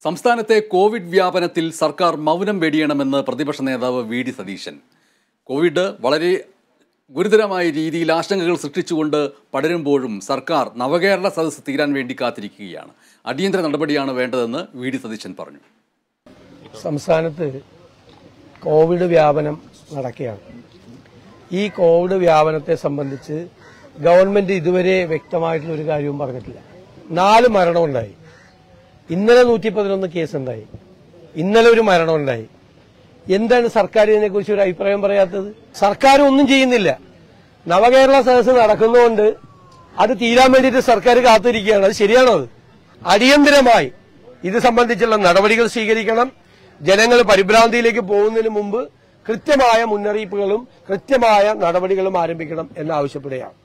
സംസ്ഥാനത്തെ കോവിഡ് വ്യാപനത്തിൽ സർക്കാർ മൗനം വെടിയണമെന്ന് പ്രതിപക്ഷ നേതാവ് വി ഡി സതീശൻ കോവിഡ് വളരെ ഗുരുതരമായ രീതിയിൽ ആശങ്കകൾ സൃഷ്ടിച്ചുകൊണ്ട് പടരുമ്പോഴും സർക്കാർ നവകേരള സദസ്സ് തീരാൻ വേണ്ടി കാത്തിരിക്കുകയാണ് അടിയന്തര നടപടിയാണ് വേണ്ടതെന്ന് വി ഡി സതീശൻ പറഞ്ഞു സംസ്ഥാനത്ത് കോവിഡ് വ്യാപനം നടക്കുകയാണ് ഈ കോവിഡ് വ്യാപനത്തെ സംബന്ധിച്ച് ഗവൺമെന്റ് ഇതുവരെ വ്യക്തമായിട്ടുള്ള ഒരു കാര്യവും പറഞ്ഞിട്ടില്ല നാല് മരണമുണ്ടായി ഇന്നലെ നൂറ്റി പതിനൊന്ന് കേസുണ്ടായി ഇന്നലെ ഒരു മരണമുണ്ടായി എന്താണ് സർക്കാർ ഇതിനെക്കുറിച്ച് ഒരു അഭിപ്രായം പറയാത്തത് സർക്കാർ ഒന്നും ചെയ്യുന്നില്ല നവകേരള സദസ്സ് നടക്കുന്നതുകൊണ്ട് അത് തീരാൻ വേണ്ടിയിട്ട് സർക്കാർ കാത്തിരിക്കുകയാണ് അത് ശരിയാണോ അത് അടിയന്തരമായി ഇത് സംബന്ധിച്ചുള്ള നടപടികൾ സ്വീകരിക്കണം ജനങ്ങൾ പരിഭ്രാന്തിയിലേക്ക് പോകുന്നതിന് മുമ്പ് കൃത്യമായ മുന്നറിയിപ്പുകളും കൃത്യമായ നടപടികളും ആരംഭിക്കണം എന്ന് ആവശ്യപ്പെടുകയാണ്